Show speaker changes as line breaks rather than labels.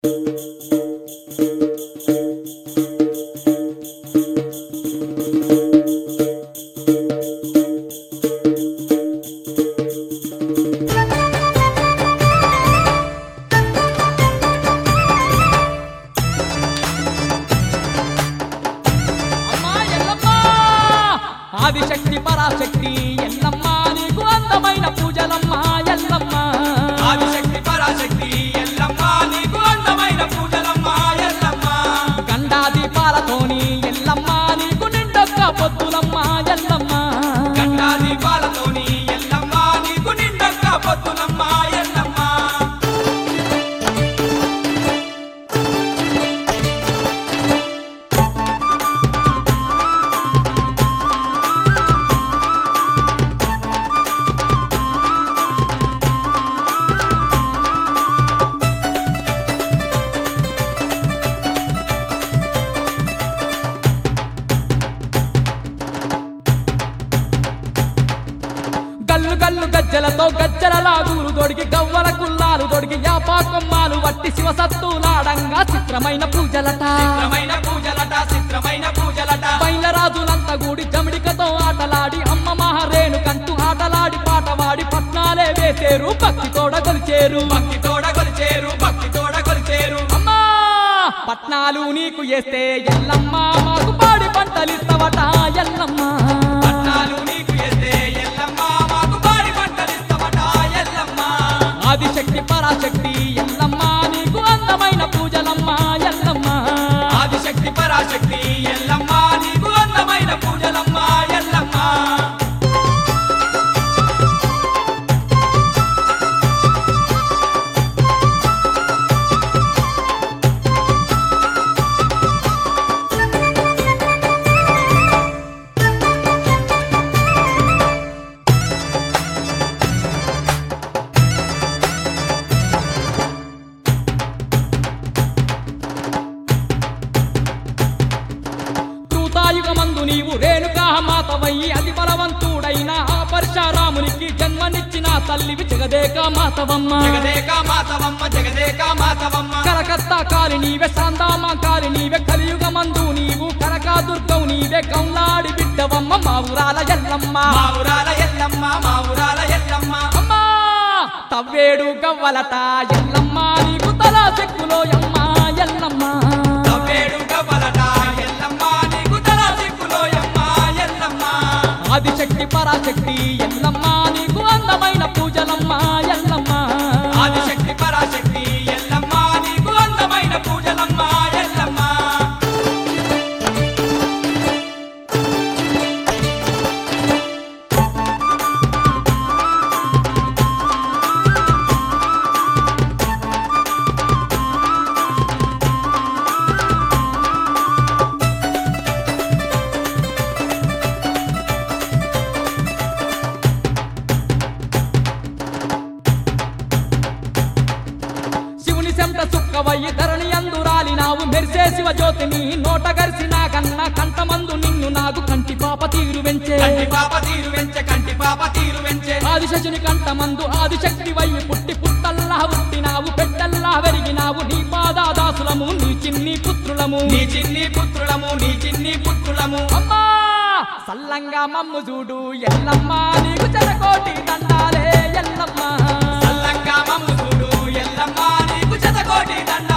అమ్మా ఎల్లమ్మ ఆదిశక్తి పరాశక్తి ఎల్లమ్మ నీకు అందమైన పూజలమ్మ ఎల్లమ్మ
ఆదిశక్తి పరాశక్తి ఎల్లమ్మ నీకు అందమైన పూజలమ్మ ఎల్లమ్మ
గండా దీపాలతోని ఎల్లమ్మ నీకు నిండొక్క పొత్తులమ్మ ఎల్లమ్మ
గండా దీపాలతోని ఎల్లమ్మ నీకు నిండక్క పొత్తులమ్మ ఎల్లమ్మ
గల్లు గల్లు గజ్జలతో గజ్జల లాగులు దొడిగి గవ్వల కుల్లాలు దొడిగి యాపా కొమ్మాలు వట్టి శివసత్తులాడంగా చిత్రమైన పూజలట
చిత్రమైన పూజలట చిత్రమైన పూజలట
బయలరాజులంతా గూడి జమిడికతో ఆటలాడి అమ్మ మహారేణుకంటూ ఆటలాడి పాటవాడి పట్నాలే వేసేరు భక్తి తోడ కొలిచేరు
భక్తి తోడ కొలిచేరు భక్తి తోడ కొలిచేరు
అమ్మా పట్నాలు నీకు వేస్తే ఎల్లమ్మ మాకు పాడి పంటలిస్తవట ఎల్లమ్మ
పట్నాలు నీకు ఎస్తే ఎల్లమ్మ మాకు పాడి పంటలిస్తవట ఎల్లమ్మ
ఆదిశక్తి పరాశక్తి ఎల్లమ్మ నీకు అందమైన పూజలమ్మ ఎల్లమ్మ
ఆదిశక్తి పరాశక్తి ఎల్లమ్మ నీకు అందమైన పూజలమ్మ ఎల్లమ్మ
కృతాయుగమందు నీవు రేణుకా మాతవయ్యి అతి బలవంతుడైన ఆ పరశురామునికి జన్మనిచ్చిన తల్లివి జగదేక మాతవమ్మ
జగదేక మాతవమ్మ జగదేక మాతవమ్మ
కరకత్తా కాలి నీవే సాందామా కాలి నీవే కలియుగమందు నీవు కనకాదుర్గవు నీవే కౌలాడి బిడ్డవమ్మ మా ఊరాల ఎల్లమ్మ
మా ఊరాల ఎల్లమ్మ మా ఊరాల ఎల్లమ్మ
అమ్మా తవ్వేడు గవ్వలట ఎల్లమ్మ నీకు తలా చెక్కులో అమ్మ ఎల్లమ్మ
తవ్వేడు గవ్వలట ఎల్లమ్మ నీకు తల సిక్కులోయమ్మ ఎల్లమ్మ
ఆదిశక్తి పరాశక్తి ఎల్లమ్మ నీకు అందమైన పూజలమ్మ ఎల్లమ్మ
ఆదిశక్తి పరాశక్తి ఎల్లమ్మ నీకు అందమైన పూజలమ్మ ఎల్లమ్మ
శివుని సెంట చుక్కవయ్యి ధరణి అందురాలి నావు మెరిసే శివ జ్యోతిని నోట గరిసిన కన్న కంటమందు నిన్ను నాకు కంటి పాప తీరు వెంచే
కంటి పాప తీరు వెంచె కంటి పాప తీరు వెంచె
ఆదిశశుని కంటమందు ఆదిశక్తి వయ్యి పుట్టి పుట్టల్లా పుట్టినావు పెట్టల్లా వెరిగినావు నీ పాదాదాసులము నీ చిన్ని పుత్రులము
నీ చిన్ని పుత్రులము నీ చిన్ని పుత్రులము
అమ్మా సల్లంగా మమ్ము చూడు ఎల్లమ్మ నీకు చెరకోటి దండాలే ఎల్లమ్మ
సల్లంగా మమ్ము చూడు ఎల్లమ్మ నీకు శతకోటి దండ